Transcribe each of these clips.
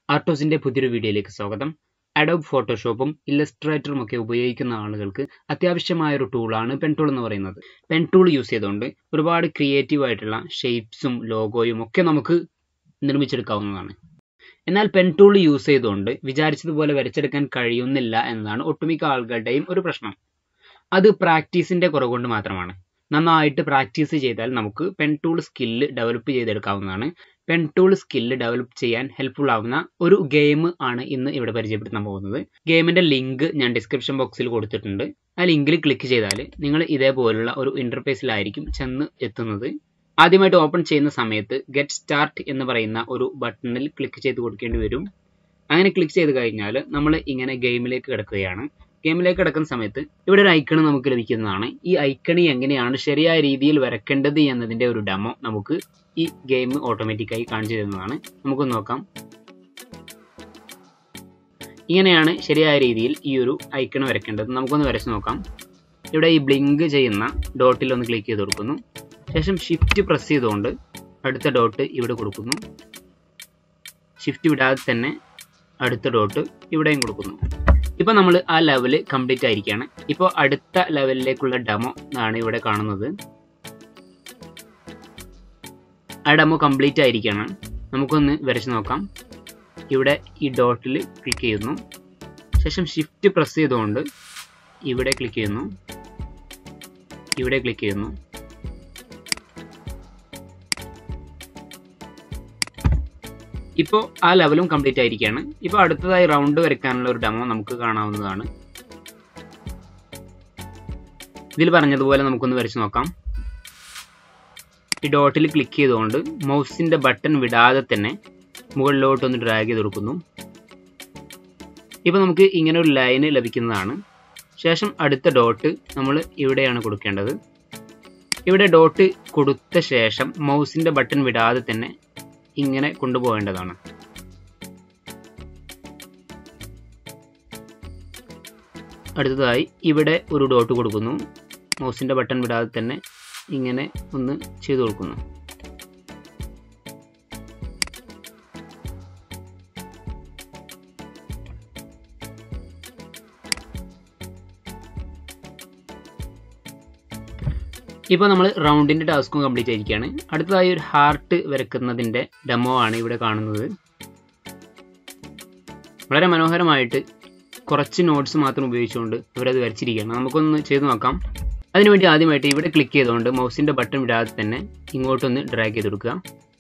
ആർട്ടോസിന്റെ പുതിയൊരു വീഡിയോയിലേക്ക് സ്വാഗതം അഡോബ് ഫോട്ടോഷോപ്പും ഇല്ലസ്ട്രേറ്ററും ഒക്കെ ഉപയോഗിക്കുന്ന ആളുകൾക്ക് അത്യാവശ്യമായ ഒരു ടൂളാണ് പെൻ ടൂൾ എന്ന് പറയുന്നത് പെൻ ടൂൾ യൂസ് ചെയ്തുകൊണ്ട് ഒരുപാട് ക്രിയേറ്റീവ് ആയിട്ടുള്ള ഷേപ്സും ലോഗോയും ഒക്കെ നമുക്ക് നിർമ്മിച്ചെടുക്കാവുന്നതാണ് എന്നാൽ പെൻ ടൂൾ യൂസ് ചെയ്തുകൊണ്ട് വിചാരിച്ചതുപോലെ വരച്ചെടുക്കാൻ കഴിയുന്നില്ല എന്നതാണ് ഒട്ടുമിക്ക ആളുകളുടെയും ഒരു പ്രശ്നം അത് പ്രാക്ടീസിന്റെ കുറവ് കൊണ്ട് മാത്രമാണ് നന്നായിട്ട് പ്രാക്ടീസ് ചെയ്താൽ നമുക്ക് പെൻ ടൂൾ സ്കില്ല് ഡെവലപ്പ് ചെയ്തെടുക്കാവുന്നതാണ് പെൻ ടൂൾ സ്കില്ല് ഡെവലപ്പ് ചെയ്യാൻ ഹെൽപ്ഫുൾ ആവുന്ന ഒരു ഗെയിം ആണ് ഇന്ന് ഇവിടെ പരിചയപ്പെടുത്താൻ പോകുന്നത് ഗെയിമിന്റെ ലിങ്ക് ഞാൻ ഡിസ്ക്രിപ്ഷൻ ബോക്സിൽ കൊടുത്തിട്ടുണ്ട് ആ ലിങ്കിൽ ക്ലിക്ക് ചെയ്താൽ നിങ്ങൾ ഇതേപോലുള്ള ഒരു ഇന്റർഫേസിലായിരിക്കും ചെന്ന് എത്തുന്നത് ആദ്യമായിട്ട് ഓപ്പൺ ചെയ്യുന്ന സമയത്ത് ഗെറ്റ് സ്റ്റാർട്ട് എന്ന് പറയുന്ന ഒരു ബട്ടണിൽ ക്ലിക്ക് ചെയ്ത് കൊടുക്കേണ്ടി വരും അങ്ങനെ ക്ലിക്ക് ചെയ്ത് കഴിഞ്ഞാൽ നമ്മൾ ഇങ്ങനെ ഗെയിമിലേക്ക് കിടക്കുകയാണ് ഗെയിമിലേക്ക് കിടക്കുന്ന സമയത്ത് ഇവിടെ ഒരു ഐക്കൺ നമുക്ക് ലഭിക്കുന്നതാണ് ഈ ഐക്കണി എങ്ങനെയാണ് ശരിയായ രീതിയിൽ വരക്കേണ്ടത് എന്നതിന്റെ ഒരു ഡെമോ നമുക്ക് ഈ ഗെയിം ഓട്ടോമാറ്റിക്കായി കാണിച്ചു തരുന്നതാണ് നമുക്ക് നോക്കാം ഇങ്ങനെയാണ് ശരിയായ രീതിയിൽ ഈ ഒരു ഐക്കൺ വരക്കേണ്ടത് നമുക്കൊന്ന് വരച്ച് നോക്കാം ഇവിടെ ഈ ബ്ലിങ്ക് ചെയ്യുന്ന ഡോട്ടിൽ ഒന്ന് ക്ലിക്ക് ചെയ്ത് കൊടുക്കുന്നു ശേഷം ഷിഫ്റ്റ് പ്രസ് ചെയ്തുകൊണ്ട് അടുത്ത ഡോട്ട് ഇവിടെ കൊടുക്കുന്നു ഷിഫ്റ്റ് വിടാതെ തന്നെ അടുത്ത ഡോട്ട് ഇവിടെയും കൊടുക്കുന്നു ഇപ്പോൾ നമ്മൾ ആ ലെവല് കംപ്ലീറ്റ് ആയിരിക്കുകയാണ് ഇപ്പോൾ അടുത്ത ലെവലിലേക്കുള്ള ഡെമോ ആണ് ഇവിടെ കാണുന്നത് ആ ഡെമോ കംപ്ലീറ്റ് ആയിരിക്കുകയാണ് നമുക്കൊന്ന് വരച്ച് നോക്കാം ഇവിടെ ഈ ഡോട്ടിൽ ക്ലിക്ക് ചെയ്യുന്നു ശേഷം ഷിഫ്റ്റ് പ്രസ് ചെയ്തുകൊണ്ട് ഇവിടെ ക്ലിക്ക് ചെയ്യുന്നു ഇവിടെ ക്ലിക്ക് ചെയ്യുന്നു ഇപ്പോൾ ആ ലെവലും കംപ്ലീറ്റ് ആയിരിക്കുകയാണ് ഇപ്പോൾ അടുത്തതായി റൗണ്ട് വരയ്ക്കാനുള്ള ഒരു ഡെമോ നമുക്ക് കാണാവുന്നതാണ് ഇതിൽ പറഞ്ഞതുപോലെ നമുക്കൊന്ന് വരച്ച് നോക്കാം ഈ ഡോട്ടിൽ ക്ലിക്ക് ചെയ്തുകൊണ്ട് മൗസിൻ്റെ ബട്ടൺ വിടാതെ തന്നെ മുകളിലോട്ടൊന്ന് ഡ്രാഗ് ചെയ്ത് കൊടുക്കുന്നു ഇപ്പോൾ നമുക്ക് ഇങ്ങനെ ഒരു ലൈന് ലഭിക്കുന്നതാണ് ശേഷം അടുത്ത ഡോട്ട് നമ്മൾ ഇവിടെയാണ് കൊടുക്കേണ്ടത് ഇവിടെ ഡോട്ട് കൊടുത്ത ശേഷം മൗസിൻ്റെ ബട്ടൺ വിടാതെ തന്നെ ഇങ്ങനെ കൊണ്ടുപോകേണ്ടതാണ് അടുത്തതായി ഇവിടെ ഒരു ഡോട്ട് കൊടുക്കുന്നു മൗസിൻ്റെ ബട്ടൺ വിടാതെ തന്നെ ഇങ്ങനെ ഒന്ന് ചെയ്തു കൊടുക്കുന്നു ഇപ്പോൾ നമ്മൾ റൗണ്ടിൻ്റെ ടാസ്കും കംപ്ലീറ്റ് ആയിരിക്കുകയാണ് അടുത്തതായി ഒരു ഹാർട്ട് വരക്കുന്നതിൻ്റെ ഡെമോ ആണ് ഇവിടെ കാണുന്നത് വളരെ മനോഹരമായിട്ട് കുറച്ച് നോട്ട്സ് മാത്രം ഉപയോഗിച്ചുകൊണ്ട് ഇവരത് വരച്ചിരിക്കുകയാണ് നമുക്കൊന്ന് ചെയ്ത് നോക്കാം അതിനുവേണ്ടി ആദ്യമായിട്ട് ഇവിടെ ക്ലിക്ക് ചെയ്തുകൊണ്ട് മൗസിൻ്റെ ബട്ടൺ വിടാതെ തന്നെ ഇങ്ങോട്ടൊന്ന് ഡ്രാഗ് ചെയ്ത് കൊടുക്കുക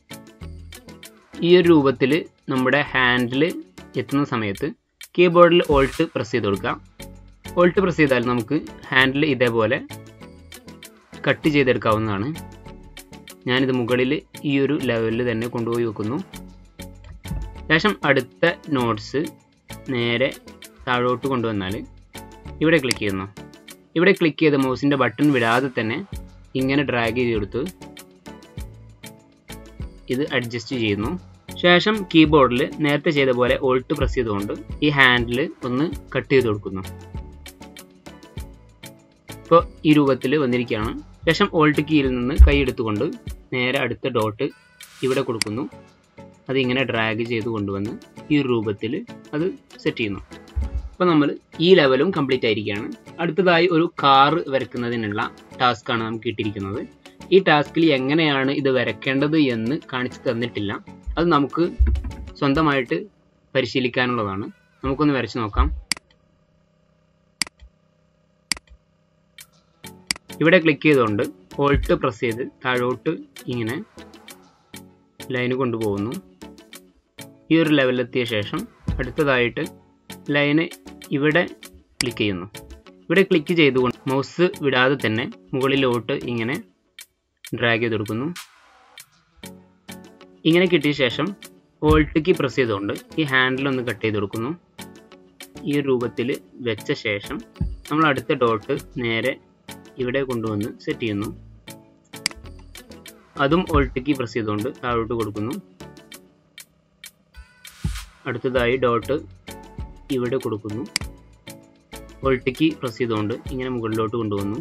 ഈ ഒരു രൂപത്തിൽ നമ്മുടെ ഹാൻഡിൽ എത്തുന്ന സമയത്ത് കീബോർഡിൽ ഓൾട്ട് പ്രസ് ചെയ്ത് കൊടുക്കുക ഓൾട്ട് പ്രസ് ചെയ്താൽ നമുക്ക് ഹാൻഡിൽ ഇതേപോലെ കട്ട് ചെയ്തെടുക്കാവുന്നതാണ് ഞാനിത് മുകളിൽ ഈ ഒരു ലെവലിൽ തന്നെ കൊണ്ടുപോയി വെക്കുന്നു ശേഷം അടുത്ത നോട്ട്സ് നേരെ താഴോട്ട് കൊണ്ടുവന്നാൽ ഇവിടെ ക്ലിക്ക് ചെയ്യുന്നു ഇവിടെ ക്ലിക്ക് ചെയ്ത് മൗസിൻ്റെ ബട്ടൺ വിടാതെ തന്നെ ഇങ്ങനെ ഡ്രാഗ് ചെയ്ത് കൊടുത്ത് ഇത് അഡ്ജസ്റ്റ് ചെയ്യുന്നു ശേഷം കീബോർഡിൽ നേരത്തെ ചെയ്ത പോലെ ഓൾട്ട് പ്രസ് ചെയ്തുകൊണ്ട് ഈ ഹാൻഡിൽ ഒന്ന് കട്ട് ചെയ്ത് കൊടുക്കുന്നു ഇപ്പോൾ ഈ രൂപത്തിൽ വന്നിരിക്കുകയാണ് ശേഷം ഓൾട്ട് കീയിൽ നിന്ന് കൈ എടുത്തുകൊണ്ട് നേരെ അടുത്ത ഡോട്ട് ഇവിടെ കൊടുക്കുന്നു അത് ഇങ്ങനെ ഡ്രാഗ് ചെയ്ത് കൊണ്ടുവന്ന് ഈ രൂപത്തിൽ അത് സെറ്റ് ചെയ്യുന്നു അപ്പോൾ നമ്മൾ ഈ ലെവലും കംപ്ലീറ്റ് ആയിരിക്കുകയാണ് അടുത്തതായി ഒരു കാറ് വരയ്ക്കുന്നതിനുള്ള ടാസ്ക്കാണ് നമുക്ക് കിട്ടിയിരിക്കുന്നത് ഈ ടാസ്കിൽ എങ്ങനെയാണ് ഇത് വരയ്ക്കേണ്ടത് എന്ന് കാണിച്ചു തന്നിട്ടില്ല അത് നമുക്ക് സ്വന്തമായിട്ട് പരിശീലിക്കാനുള്ളതാണ് നമുക്കൊന്ന് വരച്ച് നോക്കാം ഇവിടെ ക്ലിക്ക് ചെയ്തുകൊണ്ട് ഓൾട്ട് പ്രസ് ചെയ്ത് താഴോട്ട് ഇങ്ങനെ ലൈന് കൊണ്ടുപോകുന്നു ഈ ഒരു ലെവലിലെത്തിയ ശേഷം അടുത്തതായിട്ട് ലൈന് ഇവിടെ ക്ലിക്ക് ചെയ്യുന്നു ഇവിടെ ക്ലിക്ക് ചെയ്തുകൊണ്ട് മൗസ് വിടാതെ തന്നെ മുകളിലോട്ട് ഇങ്ങനെ ഡ്രാഗ് ചെയ്ത് കൊടുക്കുന്നു ഇങ്ങനെ കിട്ടിയ ശേഷം ഓൾട്ട് കീ പ്രസ് ചെയ്തുകൊണ്ട് ഈ ഹാൻഡിൽ ഒന്ന് കട്ട് ചെയ്ത് കൊടുക്കുന്നു ഈ രൂപത്തിൽ വെച്ച ശേഷം നമ്മൾ അടുത്ത ഡോട്ട് നേരെ ഇവിടെ കൊണ്ടുവന്ന് സെറ്റ് ചെയ്യുന്നു അതും ഓൾട്ട് കീ പ്രസ് ചെയ്തുകൊണ്ട് താഴോട്ട് കൊടുക്കുന്നു അടുത്തതായി ഡോട്ട് ഇവിടെ കൊടുക്കുന്നു ഓൾട്ട് കീ പ്രസ് ചെയ്തുകൊണ്ട് ഇങ്ങനെ മുകളിലോട്ട് കൊണ്ടുവന്നു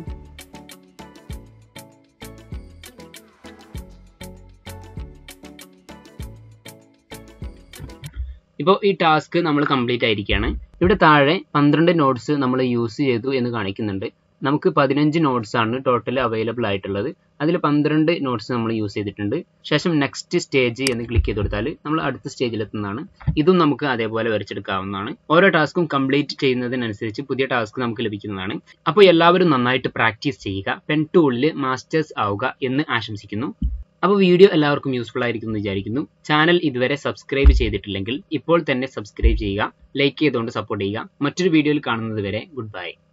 ഇപ്പോൾ ഈ ടാസ്ക് നമ്മൾ കംപ്ലീറ്റ് ആയിരിക്കുകയാണ് ഇവിടെ താഴെ പന്ത്രണ്ട് നോട്ട്സ് നമ്മൾ യൂസ് ചെയ്തു എന്ന് കാണിക്കുന്നുണ്ട് നമുക്ക് പതിനഞ്ച് നോട്ട്സ് ആണ് ടോട്ടൽ അവൈലബിൾ ആയിട്ടുള്ളത് അതിൽ പന്ത്രണ്ട് നോട്ട്സ് നമ്മൾ യൂസ് ചെയ്തിട്ടുണ്ട് ശേഷം നെക്സ്റ്റ് സ്റ്റേജ് എന്ന് ക്ലിക്ക് ചെയ്ത് കൊടുത്താൽ നമ്മൾ അടുത്ത സ്റ്റേജിലെത്തുന്നതാണ് ഇതും നമുക്ക് അതേപോലെ വരച്ചെടുക്കാവുന്നതാണ് ഓരോ ടാസ്കും കംപ്ലീറ്റ് ചെയ്യുന്നതിനനുസരിച്ച് പുതിയ ടാസ്ക് നമുക്ക് ലഭിക്കുന്നതാണ് അപ്പോൾ എല്ലാവരും നന്നായിട്ട് പ്രാക്ടീസ് ചെയ്യുക പെൻ ടൂളിൽ മാസ്റ്റേഴ്സ് ആവുക എന്ന് ആശംസിക്കുന്നു അപ്പോൾ വീഡിയോ എല്ലാവർക്കും യൂസ്ഫുൾ ആയിരിക്കും എന്ന് വിചാരിക്കുന്നു ചാനൽ ഇതുവരെ സബ്സ്ക്രൈബ് ചെയ്തിട്ടില്ലെങ്കിൽ ഇപ്പോൾ തന്നെ സബ്സ്ക്രൈബ് ചെയ്യുക ലൈക്ക് ചെയ്തുകൊണ്ട് സപ്പോർട്ട് ചെയ്യുക മറ്റൊരു വീഡിയോയിൽ കാണുന്നത് വരെ ഗുഡ് ബൈ